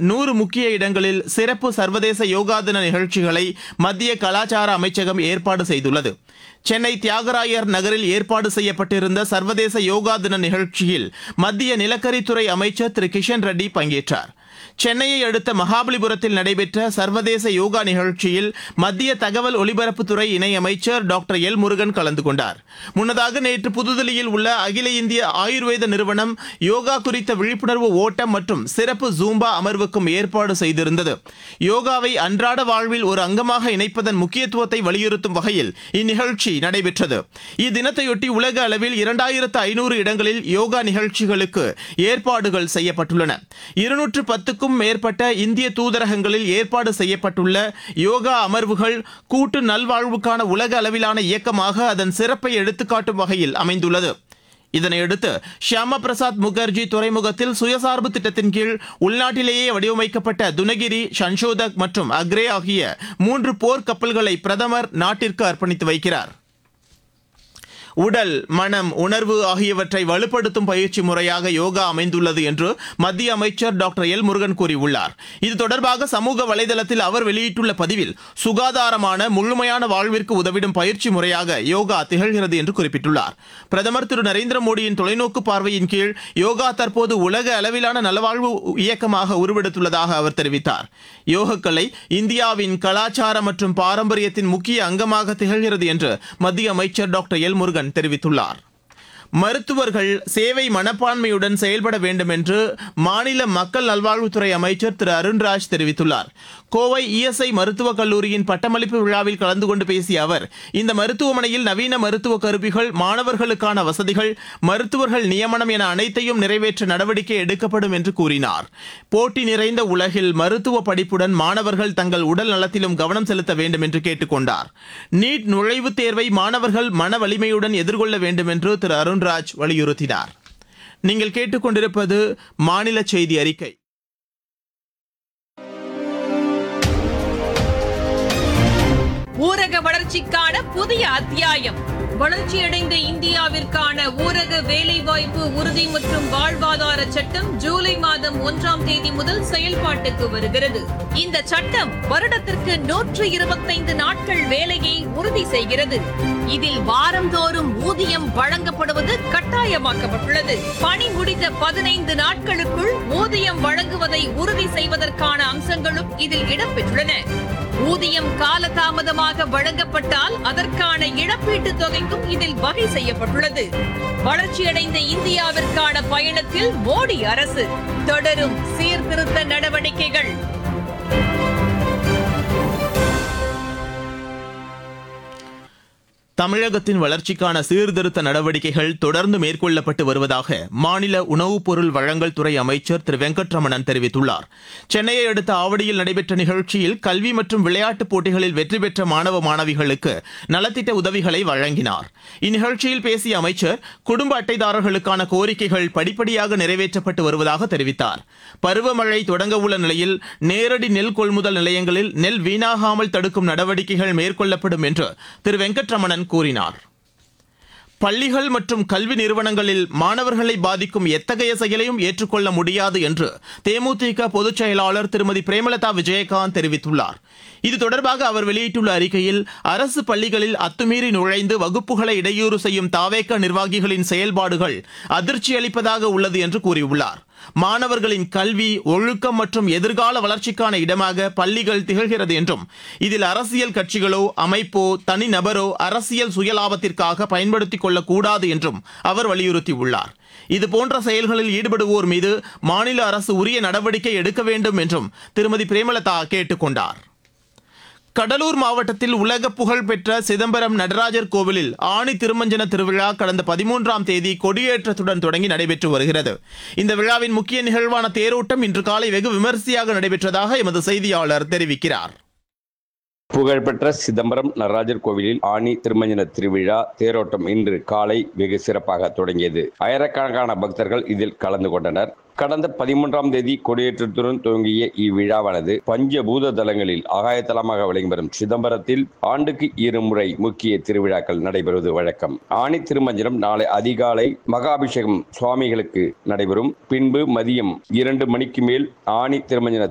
நூறு முக்கிய இடங்களில் சிறப்பு சர்வதேச யோகா தின நிகழ்ச்சிகளை மத்திய கலாச்சார அமைச்சகம் ஏற்பாடு செய்துள்ளது சென்னை தியாகராயர் நகரில் ஏற்பாடு செய்யப்பட்டிருந்த சர்வதேச யோகா தின நிகழ்ச்சியில் மத்திய நிலக்கரித்துறை அமைச்சர் திரு கிஷன் ரெட்டி பங்கேற்றார் சென்னையை அடுத்த மகாபலிபுரத்தில் நடைபெற்ற சர்வதேச யோகா நிகழ்ச்சியில் மத்திய தகவல் ஒலிபரப்புத்துறை இணையமைச்சர் டாக்டர் எல் முருகன் கலந்து கொண்டார் முன்னதாக நேற்று புதுதில்லியில் உள்ள அகில இந்திய ஆயுர்வேத நிறுவனம் யோகா குறித்த விழிப்புணர்வு ஓட்டம் மற்றும் சிறப்பு ஜூம்பா அமர்வுக்கும் ஏற்பாடு செய்திருந்தது யோகாவை அன்றாட வாழ்வில் ஒரு அங்கமாக இணைப்பதன் முக்கியத்துவத்தை வலியுறுத்தும் வகையில் இந்நிகழ்ச்சி நடைபெற்றது இத்தினத்தையொட்டி உலக அளவில் இரண்டாயிரத்து ஐநூறு இடங்களில் யோகா நிகழ்ச்சிகளுக்கு ஏற்பாடுகள் செய்யப்பட்டுள்ளன இருநூற்று பத்துக்கும் மேற்பட்ட இந்திய தூதரகங்களில் ஏற்பாடு செய்யப்பட்டுள்ள யோகா அமர்வுகள் கூட்டு நல்வாழ்வுக்கான உலக அளவிலான இயக்கமாக அதன் சிறப்பை எடுத்துக்காட்டும் வகையில் அமைந்துள்ளது இதனையடுத்து ஷியாமா பிரசாத் முகர்ஜி துறைமுகத்தில் சுயசார்பு திட்டத்தின் கீழ் உள்நாட்டிலேயே வடிவமைக்கப்பட்ட துனகிரி சன்ஷோதக் மற்றும் அக்ரே ஆகிய மூன்று போர் கப்பல்களை பிரதமர் நாட்டிற்கு அர்ப்பணித்து வைக்கிறார் உடல் மனம் உணர்வு ஆகியவற்றை வலுப்படுத்தும் பயிற்சி முறையாக யோகா அமைந்துள்ளது என்று மத்திய அமைச்சர் டாக்டர் எல் முருகன் கூறியுள்ளார் இது தொடர்பாக சமூக வலைதளத்தில் அவர் வெளியிட்டுள்ள பதிவில் சுகாதாரமான முழுமையான வாழ்விற்கு உதவிடும் பயிற்சி முறையாக யோகா திகழ்கிறது என்று குறிப்பிட்டுள்ளார் பிரதமர் திரு நரேந்திர மோடியின் தொலைநோக்கு பார்வையின் கீழ் யோகா தற்போது உலக அளவிலான நலவாழ்வு இயக்கமாக உருவெடுத்துள்ளதாக அவர் தெரிவித்தார் யோகக்கலை இந்தியாவின் கலாச்சார மற்றும் பாரம்பரியத்தின் முக்கிய அங்கமாக திகழ்கிறது என்று மத்திய அமைச்சர் டாக்டர் எல் முருகன் தெரிவித்துள்ளார் மருத்துவர்கள் சேவை மனப்பான்மையுடன் செயல்பட வேண்டும் என்று மாநில மக்கள் நல்வாழ்வுத்துறை அமைச்சர் திரு அருண்ராஜ் தெரிவித்துள்ளார் கோவை இஎஸ்ஐ மருத்துவக் கல்லூரியின் பட்டமளிப்பு விழாவில் கலந்து கொண்டு பேசிய அவர் இந்த மருத்துவமனையில் நவீன மருத்துவ கருவிகள் மாணவர்களுக்கான வசதிகள் மருத்துவர்கள் நியமனம் என அனைத்தையும் நிறைவேற்ற நடவடிக்கை எடுக்கப்படும் என்று கூறினார் போட்டி நிறைந்த உலகில் மருத்துவ படிப்புடன் மாணவர்கள் தங்கள் உடல் நலத்திலும் கவனம் செலுத்த வேண்டும் என்று கேட்டுக்கொண்டார் நீட் நுழைவுத் தேர்வை மாணவர்கள் மன வலிமையுடன் எதிர்கொள்ள வேண்டும் என்று திரு அருண்ராஜ் வலியுறுத்தினார் நீங்கள் கேட்டுக்கொண்டிருப்பது மாநில செய்தி அறிக்கை ஊரக வளர்ச்சிக்கான புதிய அத்தியாயம் வளர்ச்சியடைந்த இந்தியாவிற்கான ஊரக வேலைவாய்ப்பு உறுதி மற்றும் வாழ்வாதார சட்டம் ஜூலை மாதம் ஒன்றாம் தேதி முதல் செயல்பாட்டுக்கு வருகிறது இந்த சட்டம் வருடத்திற்கு நூற்று இருபத்தைந்து நாட்கள் வேலையை உறுதி செய்கிறது இதில் வாரந்தோறும் ஊதியம் வழங்கப்படுவது கட்டாயமாக்கப்பட்டுள்ளது பணி முடிந்த பதினைந்து நாட்களுக்குள் ஊதியம் வழங்குவதை உறுதி செய்வதற்கான அம்சங்களும் இதில் இடம்பெற்றுள்ளன ஊதியம் காலதாமதமாக வழங்கப்பட்டால் அதற்கான இழப்பீட்டுத் தொகைக்கும் இதில் வகை செய்யப்பட்டுள்ளது வளர்ச்சியடைந்த இந்தியாவிற்கான பயணத்தில் மோடி அரசு தொடரும் சீர்திருத்த நடவடிக்கைகள் தமிழகத்தின் வளர்ச்சிக்கான சீர்திருத்த நடவடிக்கைகள் தொடர்ந்து மேற்கொள்ளப்பட்டு வருவதாக மாநில உணவுப் பொருள் வழங்கல் துறை அமைச்சர் திரு வெங்கட்ரமணன் தெரிவித்துள்ளார் சென்னையை அடுத்த ஆவடியில் நடைபெற்ற நிகழ்ச்சியில் கல்வி மற்றும் விளையாட்டுப் போட்டிகளில் வெற்றி பெற்ற மாணவ மாணவிகளுக்கு நலத்திட்ட உதவிகளை வழங்கினார் இந்நிகழ்ச்சியில் பேசிய அமைச்சர் குடும்ப அட்டைதாரர்களுக்கான கோரிக்கைகள் படிப்படியாக நிறைவேற்றப்பட்டு வருவதாக தெரிவித்தார் பருவமழை தொடங்க உள்ள நிலையில் நேரடி நெல் கொள்முதல் நிலையங்களில் நெல் வீணாகாமல் தடுக்கும் நடவடிக்கைகள் மேற்கொள்ளப்படும் என்று திரு வெங்கட்ரமணன் கூறினார் பள்ளிகள் மற்றும் கல்வி நிறுவனங்களில் மாணவர்களை பாதிக்கும் எத்தகைய செயலையும் ஏற்றுக்கொள்ள முடியாது என்று தேமுதிக பொதுச் செயலாளர் திருமதி பிரேமலதா விஜயகாந்த் தெரிவித்துள்ளார் இது தொடர்பாக அவர் வெளியிட்டுள்ள அறிக்கையில் அரசு பள்ளிகளில் அத்துமீறி நுழைந்து வகுப்புகளை இடையூறு செய்யும் தாவேக்க நிர்வாகிகளின் செயல்பாடுகள் அதிர்ச்சி அளிப்பதாக உள்ளது என்று கூறியுள்ளார் மாணவர்களின் கல்வி ஒழுக்கம் மற்றும் எதிர்கால வளர்ச்சிக்கான இடமாக பள்ளிகள் திகழ்கிறது என்றும் இதில் அரசியல் கட்சிகளோ அமைப்போ தனிநபரோ அரசியல் சுயலாபத்திற்காக பயன்படுத்திக் கொள்ளக்கூடாது என்றும் அவர் வலியுறுத்தியுள்ளார் இதுபோன்ற செயல்களில் ஈடுபடுவோர் மீது மாநில அரசு உரிய நடவடிக்கை எடுக்க வேண்டும் என்றும் திருமதி பிரேமலதா கேட்டுக் கொண்டார் கடலூர் மாவட்டத்தில் உலக புகழ் பெற்ற சிதம்பரம் நடராஜர் கோவிலில் ஆணி திருமஞ்சன திருவிழா கடந்த பதிமூன்றாம் தேதி கொடியேற்றத்துடன் தொடங்கி நடைபெற்று வருகிறது இந்த விழாவின் முக்கிய நிகழ்வான தேரோட்டம் இன்று காலை வெகு விமரிசையாக நடைபெற்றதாக எமது செய்தியாளர் தெரிவிக்கிறார் புகழ்பெற்ற சிதம்பரம் நடராஜர் கோவிலில் ஆணி திருமஞ்சன திருவிழா தேரோட்டம் இன்று காலை வெகு சிறப்பாக தொடங்கியது ஆயிரக்கணக்கான பக்தர்கள் இதில் கலந்து கொண்டனர் கடந்த பதிமூன்றாம் தேதி கொடியேற்றத்துடன் துவங்கிய இவ்விழாவானது பஞ்சபூத தலங்களில் ஆகாயத்தலமாக விளங்கி வரும் சிதம்பரத்தில் ஆண்டுக்கு இருமுறை முக்கிய திருவிழாக்கள் நடைபெறுவது வழக்கம் ஆணி திருமஞ்சனம் நாளை அதிகாலை மகாபிஷேகம் சுவாமிகளுக்கு நடைபெறும் பின்பு மதியம் இரண்டு மணிக்கு மேல் ஆணி திருமஞ்சன